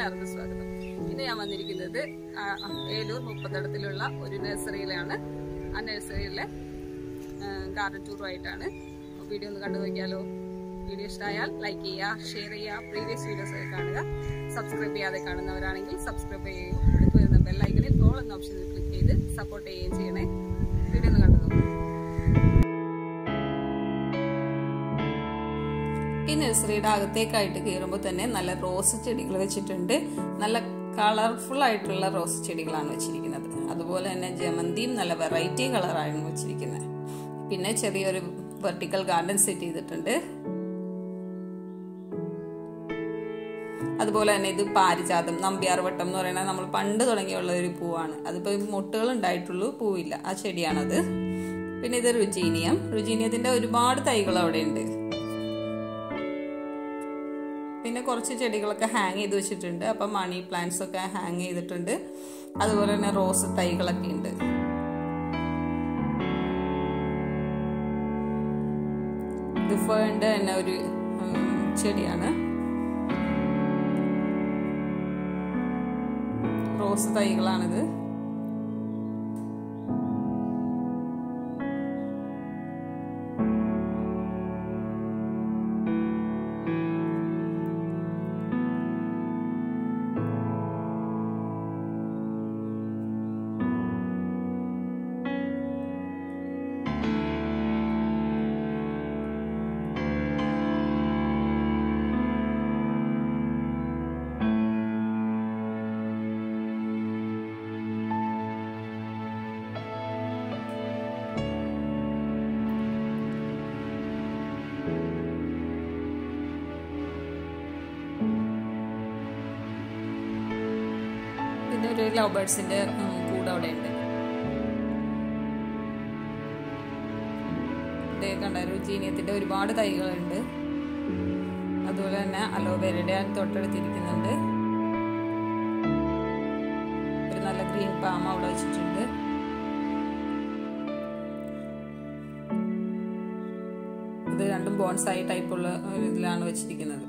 എല്ലാവർക്കും സ്വാഗതം ഇന്ന് ഞാൻ വന്നിരിക്കുന്നത് ആ, ഏലൂർ മുപ്പത്തടത്തിലുള്ള ഒരു നഴ്സറിയിലാണ് ആ നഴ്സറിയിലെ ഗാർഡൻ ടൂറുമായിട്ടാണ് വീഡിയോ ഒന്ന് കണ്ടു നോക്കിയാലോ വീഡിയോ ഇഷ്ടമായാൽ ലൈക്ക് ചെയ്യുക ഷെയർ ചെയ്യുക പ്രീവിയസ് വീഡിയോസ് ഒക്കെ കാണുക സബ്സ്ക്രൈബ് ചെയ്യാതെ കാണുന്നവരാണെങ്കിൽ സബ്സ്ക്രൈബ് ചെയ്യുകയും അടുത്ത് വരുന്ന ബെല്ലൈക്കനിൽ ഓൾ എന്ന ഓപ്ഷനിൽ ക്ലിക്ക് ചെയ്ത് സപ്പോർട്ട് ചെയ്യുകയും ചെയ്യണേ വീഡിയോ ഒന്ന് കണ്ടു നോക്കാം ഈ നഴ്സറിയുടെ അകത്തേക്കായിട്ട് കയറുമ്പോൾ തന്നെ നല്ല റോസ് ചെടികൾ വെച്ചിട്ടുണ്ട് നല്ല കളർഫുൾ ആയിട്ടുള്ള റോസ് ചെടികളാണ് വെച്ചിരിക്കുന്നത് അതുപോലെ തന്നെ ജമന്തിയും നല്ല വെറൈറ്റി കളറാണ് വെച്ചിരിക്കുന്നത് പിന്നെ ചെറിയൊരു വെർട്ടിക്കൽ ഗാർഡൻ സെറ്റ് ചെയ്തിട്ടുണ്ട് അതുപോലെ തന്നെ ഇത് പാരിജാതം നമ്പ്യാർവട്ടം എന്ന് പറയുന്നത് നമ്മൾ പണ്ട് തുടങ്ങിയുള്ള ഒരു പൂവാണ് അതിപ്പോൾ മുട്ടുകൾ ഉണ്ടായിട്ടുള്ളൂ പൂവില്ല ആ ചെടിയാണത് പിന്നെ ഇത് രുചീനിയം രുചീനിയത്തിന്റെ ഒരുപാട് തൈകൾ അവിടെ ഉണ്ട് പിന്നെ കുറച്ച് ചെടികളൊക്കെ ഹാങ് ചെയ്ത് വെച്ചിട്ടുണ്ട് അപ്പം മണി പ്ലാന്റ്സ് ഒക്കെ ഹാങ് ചെയ്തിട്ടുണ്ട് അതുപോലെ തന്നെ റോസ് തൈകളൊക്കെ ഉണ്ട് ഇത് ഫേണിന്റെ തന്നെ ഒരു ചെടിയാണ് റോസ് തൈകളാണിത് പിന്നെ ഒരു ലവ് ബേർഡ്സിന്റെ കൂട് അവിടെ ഉണ്ട് കണ്ട രുചീനിയത്തിന്റെ ഒരുപാട് തൈകളുണ്ട് അതുപോലെ തന്നെ അലോവേരയുടെ തൊട്ടടുത്തിരിക്കുന്നുണ്ട് ഒരു നല്ല ഗ്രീൻ പാം അവിടെ വെച്ചിട്ടുണ്ട് ഇത് രണ്ടും ബോൺസായി ടൈപ്പുള്ള ഒരു ഇതിലാണ് വെച്ചിരിക്കുന്നത്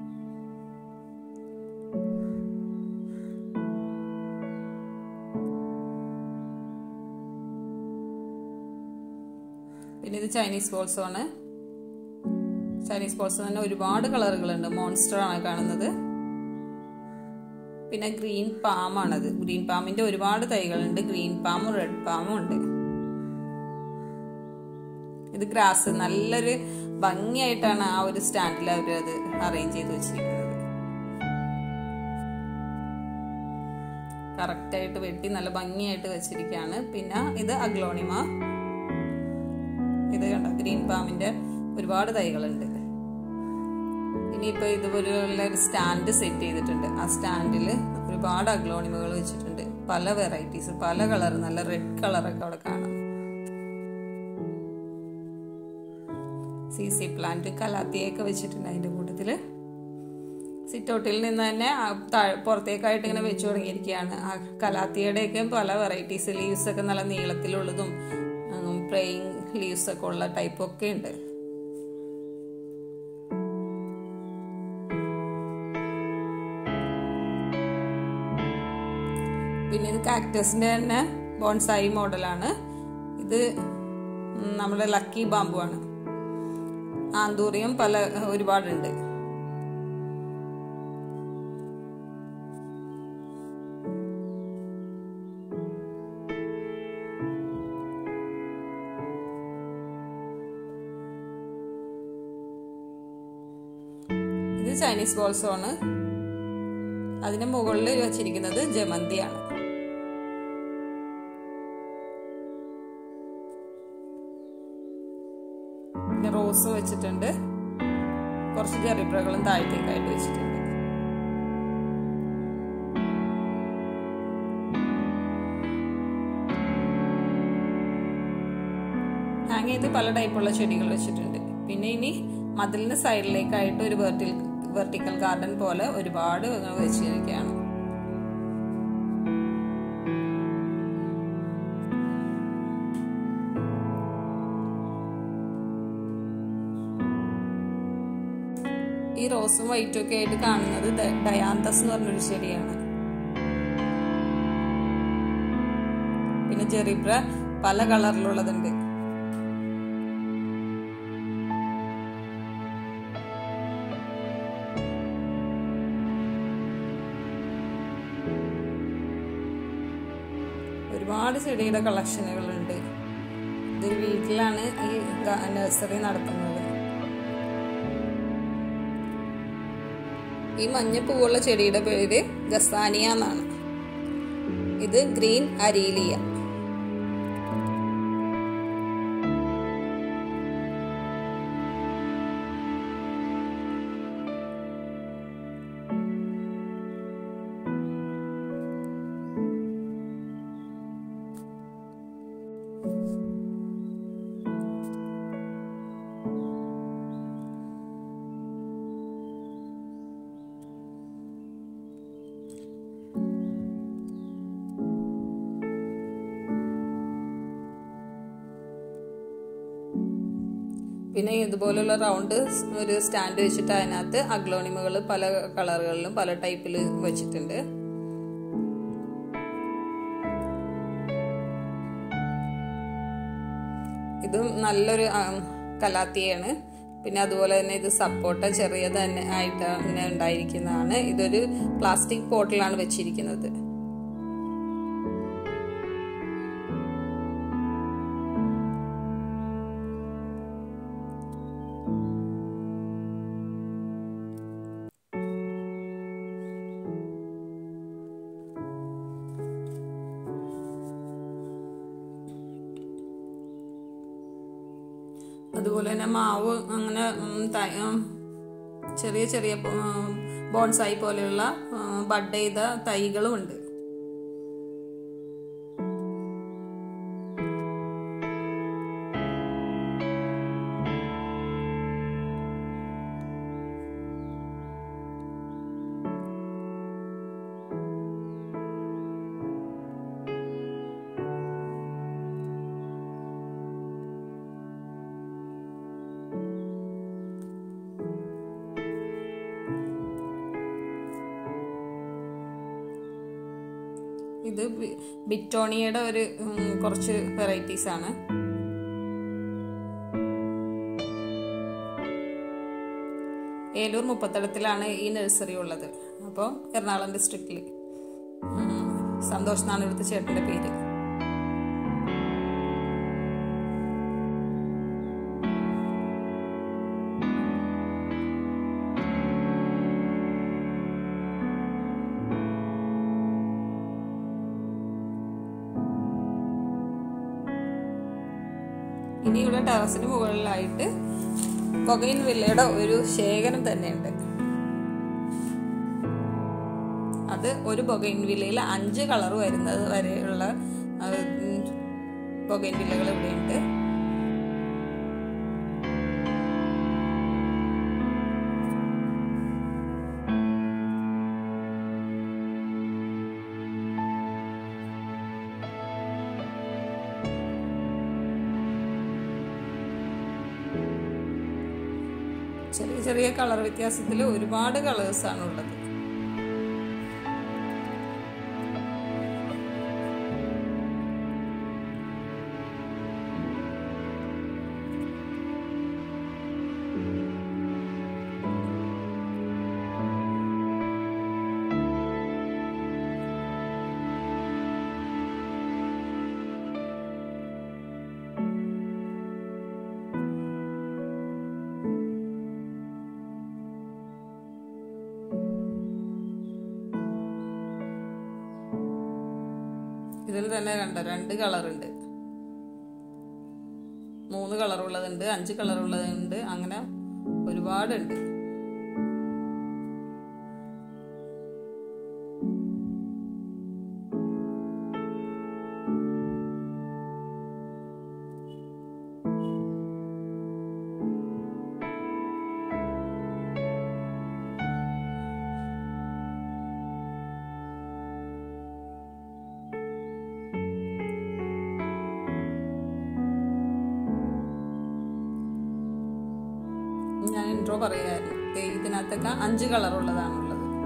പിന്നെ ഇത് ചൈനീസ് ബോൾസോ ആണ് ചൈനീസ് ബോൾസ് തന്നെ ഒരുപാട് കളറുകളുണ്ട് മോൺസ്റ്റർ ആണ് കാണുന്നത് പിന്നെ ഗ്രീൻ പാം ആണത് ഗ്രീൻ പാമിന്റെ ഒരുപാട് തൈകളുണ്ട് ഗ്രീൻ പാമും റെഡ് പാമും ഉണ്ട് ഇത് ഗ്രാസ് നല്ലൊരു ഭംഗിയായിട്ടാണ് ആ ഒരു സ്റ്റാൻഡിൽ അവർ അത് അറേഞ്ച് ചെയ്ത് വെച്ചിരിക്കുന്നത് കറക്റ്റായിട്ട് വെട്ടി നല്ല ഭംഗിയായിട്ട് വെച്ചിരിക്കുകയാണ് പിന്നെ ഇത് അഗ്ലോണിമ ഇത് കണ്ട ഗ്രീൻ പാമിന്റെ ഒരുപാട് തൈകളുണ്ട് ഇനിയിപ്പോ ഇതുപോലെയുള്ള ഒരു സ്റ്റാൻഡ് സെറ്റ് ചെയ്തിട്ടുണ്ട് ആ സ്റ്റാൻഡിൽ ഒരുപാട് അഗ്ലോണിമകൾ വെച്ചിട്ടുണ്ട് പല വെറൈറ്റീസ് പല കളർ നല്ല റെഡ് കളറൊക്കെ അവിടെ കാണാം സി സി പ്ലാന്റ് കലാത്തിയൊക്കെ വെച്ചിട്ടുണ്ട് അതിന്റെ കൂട്ടത്തില് സിറ്റൗട്ടിൽ നിന്ന് തന്നെ പുറത്തേക്കായിട്ട് ഇങ്ങനെ വെച്ചു തുടങ്ങിയിരിക്കുകയാണ് ആ കലാത്തിയുടെയൊക്കെ പല വെറൈറ്റീസ് ലീവ്സ് ഒക്കെ നല്ല നീളത്തിലുള്ളതും പ്രേയിങ് ലീവ്സ് ഒക്കെ ഉള്ള ടൈപ്പ് ഒക്കെ ഉണ്ട് പിന്നെ ഇത് കാക്ടസിന്റെ തന്നെ ബോൺസായി മോഡലാണ് ഇത് നമ്മുടെ ലക്കി ബാമ്പു ആണ് ആന്തൂറിയം പല ഒരുപാടുണ്ട് ഇത് ചൈനീസ് ബോൾസോ ആണ് അതിന് മുകളിൽ വെച്ചിരിക്കുന്നത് ജമന്തിയാണ് പിന്നെ റോസ് വെച്ചിട്ടുണ്ട് കുറച്ച് ചെറിയപ്പുഴകളും താഴത്തേക്കായിട്ട് വെച്ചിട്ടുണ്ട് ഹാങ് ചെയ്ത് പല ടൈപ്പുള്ള ചെടികൾ വെച്ചിട്ടുണ്ട് പിന്നെ ഇനി മതിലിന് സൈഡിലേക്കായിട്ട് ഒരു വെർട്ടിൽ വെർട്ടിക്കൽ ഗാർഡൻ പോലെ ഒരുപാട് വെച്ചിരിക്കുകയാണ് ഈ റോസും വൈറ്റും ഒക്കെ ആയിട്ട് കാണുന്നത് ഡയാന്തസ് എന്ന് പറഞ്ഞൊരു ചെടിയാണ് പിന്നെ ജെറിബ്ര പല കളറിലുള്ളതുണ്ട് ഒരുപാട് ചെടിയുടെ കളക്ഷനുകളുണ്ട് ഇതൊരു വീട്ടിലാണ് ഈ നഴ്സറി നടത്തുന്നത് ഈ മഞ്ഞ പൂവുള്ള ചെടിയുടെ പേര് ഗസാനിയ എന്നാണ് ഇത് ഗ്രീൻ അരീലിയ പിന്നെ ഇതുപോലുള്ള റൗണ്ട് ഒരു സ്റ്റാൻഡ് വെച്ചിട്ട് അതിനകത്ത് അഗ്ലോണിമകൾ പല കളറുകളിലും പല ടൈപ്പിൽ വെച്ചിട്ടുണ്ട് ഇതും നല്ലൊരു കലാത്തിയാണ് പിന്നെ അതുപോലെ തന്നെ ഇത് സപ്പോർട്ട ചെറിയത് തന്നെ ആയിട്ട് അങ്ങനെ ഉണ്ടായിരിക്കുന്നതാണ് ഇതൊരു പ്ലാസ്റ്റിക് പോട്ടിലാണ് വെച്ചിരിക്കുന്നത് അതുപോലെ തന്നെ മാവ് അങ്ങനെ ചെറിയ ചെറിയ ബോൺസായി പോലെയുള്ള ബഡ് ചെയ്ത തൈകളും ഉണ്ട് ഇത് ബിറ്റോണിയയുടെ ഒരു കുറച്ച് വെറൈറ്റീസ് ആണ് ഏലൂർ മുപ്പത്തടത്തിലാണ് ഈ നഴ്സറി ഉള്ളത് അപ്പോൾ എറണാകുളം ഡിസ്ട്രിക്റ്റിൽ സന്തോഷ് എന്നാണ് ഇവിടുത്തെ ചേട്ടൻ്റെ പേര് ഇനിയുള്ള ടെറസിന് മുകളിലായിട്ട് കൊകൈൻ വില്ലയുടെ ഒരു ശേഖരം തന്നെയുണ്ട് അത് ഒരു ബൊഗൈൻ വില്ലയിൽ അഞ്ച് കളർ വരുന്നത് വരെയുള്ള ബൊഗൈൻ വില്ലകൾ ഇവിടെയുണ്ട് ചെറിയ ചെറിയ കളർ വ്യത്യാസത്തിൽ ഒരുപാട് കളേഴ്സാണ് ഉള്ളത് ഇതിൽ തന്നെ കണ്ടോ രണ്ട് കളറുണ്ട് മൂന്ന് കളറുള്ളതുണ്ട് അഞ്ച് കളറുള്ളതുണ്ട് അങ്ങനെ ഒരുപാടുണ്ട് ഞാൻ ഇൻട്രോ പറയായിരുന്നു ദേ ഇതിനകത്തൊക്കെ അഞ്ച് കളറുള്ളതാണുള്ളത്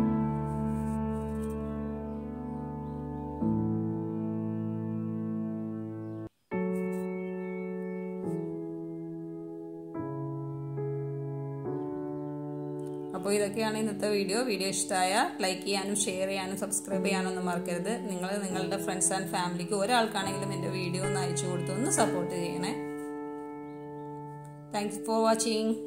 അപ്പോൾ ഇതൊക്കെയാണ് ഇന്നത്തെ വീഡിയോ വീഡിയോ ഇഷ്ടമായ ലൈക്ക് ചെയ്യാനും ഷെയർ ചെയ്യാനും സബ്സ്ക്രൈബ് ചെയ്യാനും ഒന്നും മറക്കരുത് നിങ്ങൾ നിങ്ങളുടെ ഫ്രണ്ട്സ് ആൻഡ് ഫാമിലിക്ക് ഒരാൾക്കാണെങ്കിലും എൻ്റെ വീഡിയോ ഒന്ന് അയച്ചു കൊടുത്ത് ഒന്ന് സപ്പോർട്ട് ചെയ്യണേ താങ്ക്സ് ഫോർ വാച്ചിങ്